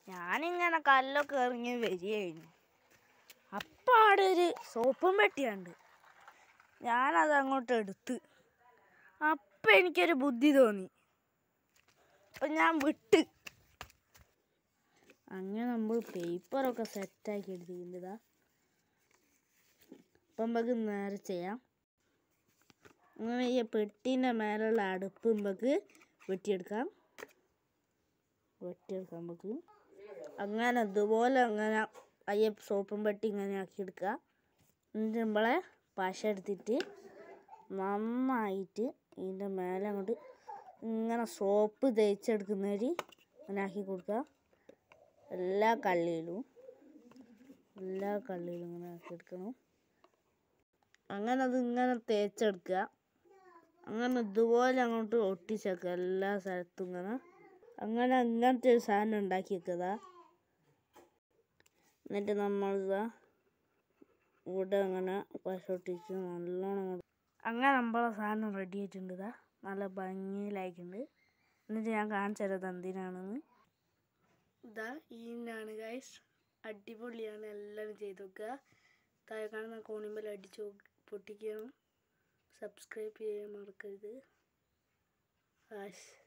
ഞാനിങ്ങനെ കല്ലൊക്കെ ഇറങ്ങി വരികയായിരുന്നു അപ്പം അവിടെ ഒരു സോപ്പും പെട്ടിയുണ്ട് ഞാനത് അങ്ങോട്ട് എടുത്ത് അപ്പം എനിക്കൊരു ബുദ്ധി തോന്നി അപ്പം ഞാൻ വിട്ട് അങ്ങനെ നമ്മൾ പേപ്പറൊക്കെ സെറ്റാക്കി എടുത്തിട്ടുണ്ടതാ അപ്പം നമുക്ക് നേരെ ചെയ്യാം അങ്ങനെ ഈ പെട്ടീൻ്റെ മേലുള്ള അടുപ്പ് നമുക്ക് വെട്ടിയെടുക്കാം വെട്ടിയെടുക്കാം നമുക്ക് അങ്ങനെ ഇതുപോലെ അങ്ങനെ അയ്യ സോപ്പും പെട്ടി ഇങ്ങനെ ആക്കിയെടുക്കുക എന്നിട്ട് നമ്മളെ പശ എടുത്തിട്ട് നന്നായിട്ട് ഇതിൻ്റെ മേലെ അങ്ങോട്ട് ഇങ്ങനെ സോപ്പ് തേച്ചെടുക്കുന്നവര് അങ്ങനെ ആക്കി കൊടുക്കുക എല്ലാ കള്ളിയിലും എല്ലാ കള്ളിയിലും ഇങ്ങനെ ആക്കിയെടുക്കണം അങ്ങനെ അത് ഇങ്ങനെ തേച്ചെടുക്കുക അങ്ങനെ ഇതുപോലെ അങ്ങോട്ട് ഒട്ടിച്ചേക്കുക എല്ലാ സ്ഥലത്തും ഇങ്ങനെ അങ്ങനെ അങ്ങനത്തെ ഒരു സാധനം ഉണ്ടാക്കി വെക്കുക എന്നിട്ട് നമ്മളിതാ ഇവിടെ അങ്ങനെ പശ ഒട്ടിച്ച് നല്ലോണം അങ്ങോട്ട് അങ്ങനെ നമ്മളെ സാധനം റെഡി ആയിട്ടുണ്ട് ഇതാ നല്ല ഭംഗിയിലായിട്ടുണ്ട് എന്നിട്ട് ഞാൻ കാണിച്ചു തരാം എന്തിനാണെന്ന് ഇതാ ഈനാണ് ഗൈസ് അടിപൊളിയാണ് എല്ലാവരും ചെയ്ത് നോക്കുക താഴെ കാണുന്ന കോണിമ്പൽ അടിച്ച് പൊട്ടിക്കണം സബ്സ്ക്രൈബ് ചെയ്യാൻ മറക്കരുത് ആശ്